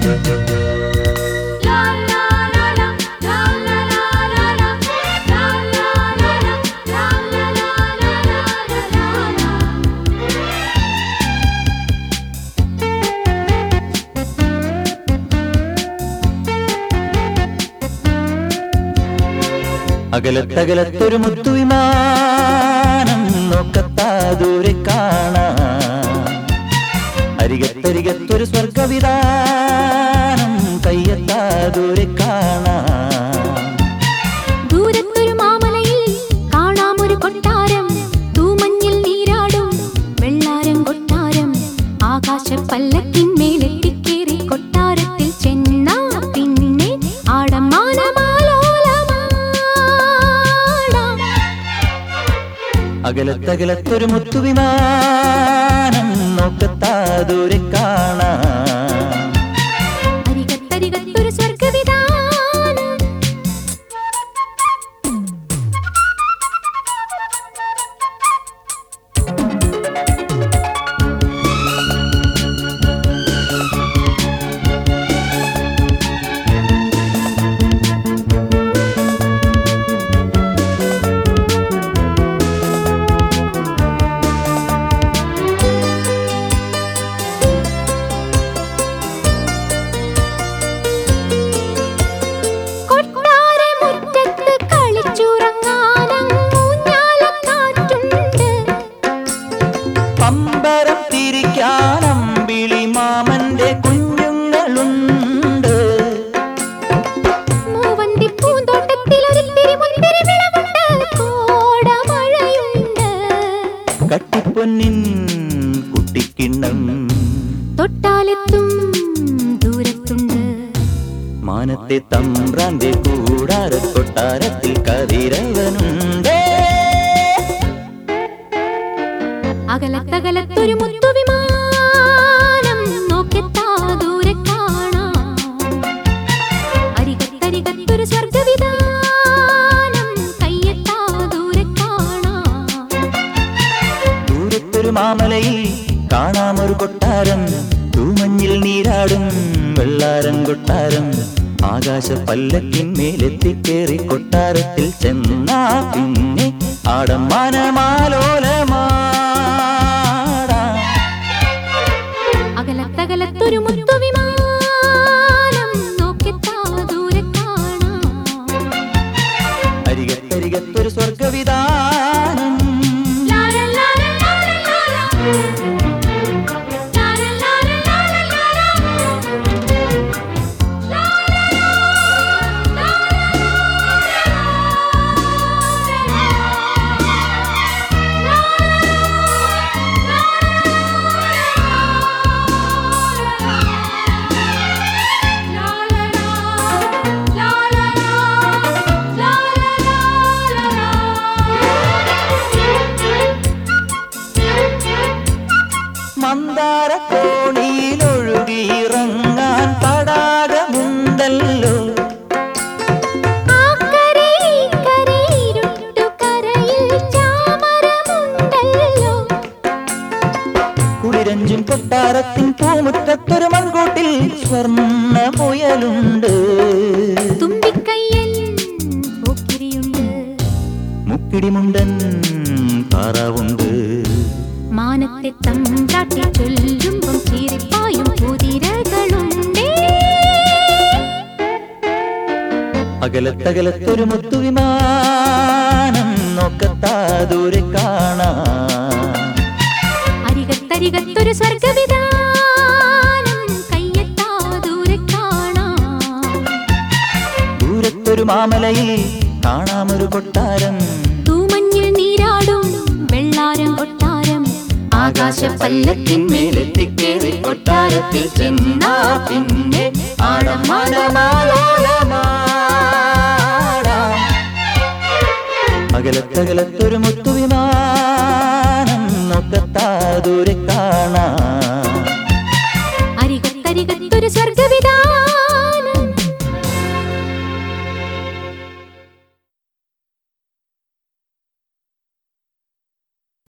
അകലത്തകലത്തൊരു മുത്തുവിമാനം നോക്കത്താ ദൂരെ കാണാം അരികത്തരികത്തൊരു സ്വർഗവിധാനം കയ്യെത്താ ദൂരെ കാണാം ദൂരത്തൊരു മാമലയിൽ കാണാമൊരു കൊട്ടാരം തൂമഞ്ഞിൽ നീരാടും വെള്ളാരം കൊട്ടാരം ആകാശ പല്ലക്കിന്മേലെത്തിക്കേറി കൊട്ടാരത്തിൽ ചെന്നാ പിന്നെ ആടമാനമാലോലമാടാം അകലത്തകലത്തൊരു മുത്തുവിമാനം നോക്കത്താ ദൂരെ കാണാം അരികത്തരികത്തൊരു സ്വർഗവിധാനം കൊട്ടാരമുറ്റത്ത് കളിച്ചുറങ്ങാനും ഊഞ്ഞാലക്കാറ്റുണ്ട് പമ്പരം തിരിക്കാനമ്പിളി മാമന്റെ കുഞ്ഞുങ്ങളുണ്ട് മൂവന്തി പൂന്തോട്ടത്തിൽ ഒരിത്തിരി മുന്തിരി വിളവുണ്ട് കോടമഴയുണ്ട് കട്ടിപ്പൊന്നിൻ കുട്ടിക്കിണ്ണം തൊട്ടാലെത്തും ദൂരത്തുണ്ട് മാനത്തെ തമ്പ്രാന്റെ കൂടാര കൊട്ടാരത്തിൽ കതിരവനുണ്ട് അകലത്തകലത്തൊരു മുത്തുവിമാനം നോക്കെത്താ ദൂരെ കാണാം അരികത്തരികത്തൊരു സ്വർഗവിധാനം കയ്യെത്താ ദൂരെ കാണാം ദൂരത്തൊരു മാമലയിൽ കാണാമൊരു കൊട്ടാരം തൂമഞ്ഞിൽ നീരാടും വെള്ളാരം കൊട്ടാരം ആകാശ പല്ലക്കിന്മേലെത്തിക്കേറി കൊട്ടാരത്തിൽ ചെന്നാ പിന്നെ ആടമാനമാലോലമാടാം അകലത്തകലത്തൊരു മുത്തുവിമാനം നോക്കെത്താ ദൂരെ കാണാം അരികത്തരികത്തൊരു സ്വർഗവിധാനം മന്ദാര കോണിയിലൊഴുകിയിറങ്ങാൻ തടാകമുണ്ടല്ലോ ആക്കരെ ഈക്കരെ ഇരുട്ടുകരയിൽ ചാമരമുണ്ടല്ലോ കുളിരഞ്ചും കൊട്ടാരത്തിൻ പൂമുറ്റത്തൊരു മൺകൂട്ടിൽ സ്വർണ്ണ മുയലുണ്ട് തുമ്പിക്കയ്യൻ പോക്കിരിയുണ്ട് മുക്കിടിമുണ്ടൻ താറാവുണ്ട് മാനത്തെ തമ്പ്രാട്ടി ചൊല്ലുമ്പം ചീറിപ്പായും കുതിരകളുണ്ടേ അകലത്തകലത്തൊരു മുത്തുവിമാനം നോക്കത്താ ദൂരെ കാണാം അരികത്തരികത്തൊരു സ്വർഗവിധാനം കയ്യെത്താ ദൂരെ കാണാം ദൂരത്തൊരു മാമലയിൽ കാണാമൊരു കൊട്ടാരം തൂമഞ്ഞിൽ നീരാടും വെള്ളാരം കൊട്ടാരം ആകാശ പല്ലക്കിന്മേലെത്തിക്കേറി കൊട്ടാരത്തിൽ ചെന്നാ പിന്നെ ആടമാനമാലോലമാടാം. അകലത്തകലത്തൊരു മുത്തുവിമാനം നോക്കത്താ